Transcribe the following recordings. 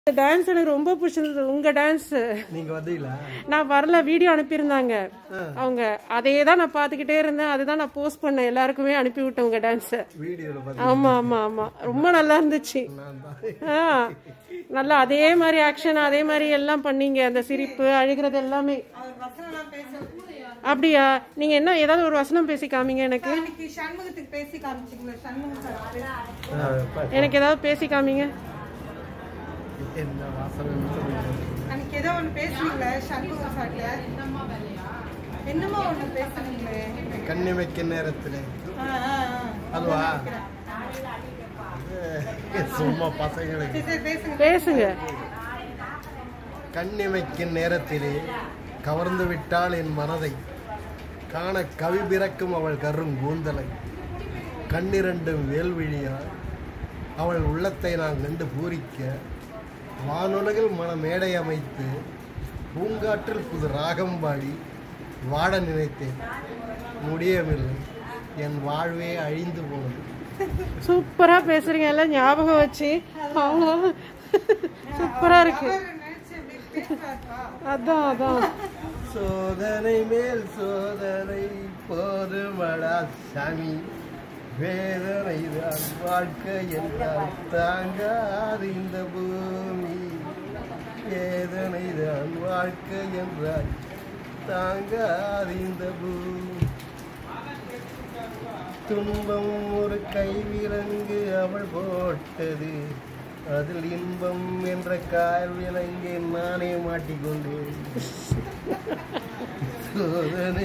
Dance எனக்கு ரொம்ப பிடிச்சிருந்தது உங்க டான்ஸ் நீங்க வந்தீங்களா நான் வரல வீடியோ அனுப்பியிருந்தாங்க அவங்க அதே தான் நான் பார்த்துக்கிட்டே இருந்தேன் அதுதான் நான் போஸ்ட் பண்ணேன் எல்லாருக்குமே அனுப்பி விட்டேன் உங்க டான்ஸ் வீடியோல பார்த்து ஆமா ஆமா ஆமா ரொம்ப நல்லா இருந்துச்சு நான் தான் ஆ நல்லா அதே மாதிரி ஆக்ஷன் அதே மாதிரி எல்லாம் பண்ணீங்க அந்த சிரிப்பு அழுகிறது எல்லாமே அப்படியா நீங்க என்ன ஏதாவது ஒரு வசனம் பேசி காமிங்க எனக்கு இன்னைக்கு சண்முகத்துக்கு பேசி காமிச்சிங்களா சண்முகம் சார் பேசி- ஆ, பா- எனக்கு ஏதாவது பேசி காமிங்க என்ன வாசனை சொல்லுங்க அன்னைக்கு ஏதோ ஒண்ணு பேசுனீங்களே சண்முகம் சார்ல என்னமோ ஒண்ணு பேசுனீங்களே கண்ணி வைக்க நேரத்துல ஆ, ஆ, ஆ. அதுவா சும்மா பசங்களுக்கு சரி, சரி, பேசுங்க பேசுங்க கண்ணிமைக்கும் நேரத்திலே கவர்ந்து விட்டாள் என் மனதை காண கவி பிறக்கும் அவள் கரும் கூந்தலை கண்ணிரண்டும் வேல்விழியால் அவள் உள்ளத்தை நான் கண்டு பூரிக்க வானுலகில் மன மேடை அமைத்து பூங்காற்றில் புது ராகம் பாடி வாட நினைத்தேன் முடியவில்லை என் வாழ்வே அழிந்து போனது சூப்பரா பேசுறீங்க எல்லாம் ஞாபகம் வச்சு அவ்வளோ சூப்பரா இருக்கு அவர் நினைச்சு இப்படி பேசுறாருப்பா. அதான் அதான் சோதனை மேல் சோதனை போதுமடா சாமி வேதனை தான் வாழ்க்கை என்றால் தாங்காது இந்த பூமி வேதனை தான் வாழ்க்கை என்றால் தாங்காது இந்த பூமி துன்பம் ஒரு கைவிலங்கு அவள் போட்டது அதில் இன்பம் என்ற கால் விலங்கை நானே மாட்டிக்கொண்டேன் சோதனை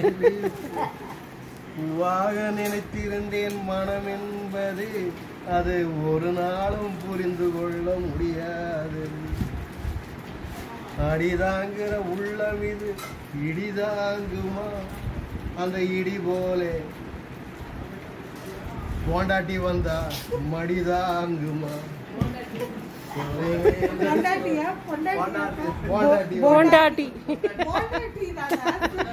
வாக நினைத்திருந்தேன் மனம் என்பது அது ஒரு நாளும் புரிந்து கொள்ள முடியாது அடிதாங்குற உள்ளம் இது இடிதாங்குமா அந்த இடி போலே போண்டாட்டி வந்தா மடிதாங்குமா பொண்டாட்டியா? பொண்டாட்டி. போண்டாட்டி போண்டாட்டி பொண்டாட்டி தானா?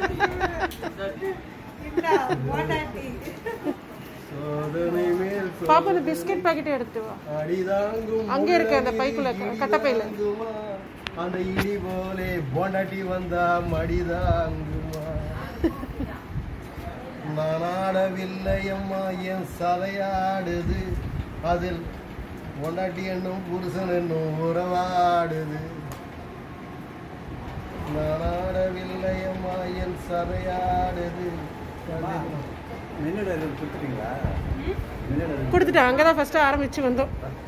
இந்தா, பொண்டாட்டி. சோதனை மேல் பாப்பா அந்த பிஸ்கட் பாக்கெட் எடுத்து வா அடிதாங்கும் அங்க இருக்கு அந்த பைக்குள்ள, உள்ளம் கட்டப்பையில. இடிதாங்குமா? அந்த இடி போலே போண்டாட்டி வந்தா மடிதாங்குமா நான் ஆடவில்லை அம்மா என் சதையாடுது அதில் பொண்டாட்டி என்னும் புருஷன் என்னும் உறவாடுது நான் ஆடவில்லை அம்மா என் சதையாடுது அதில் கொடுத்துட்டேன் அங்கதான் ஃபர்ஸ்ட் ஆரம்பிச்சு வந்தோம்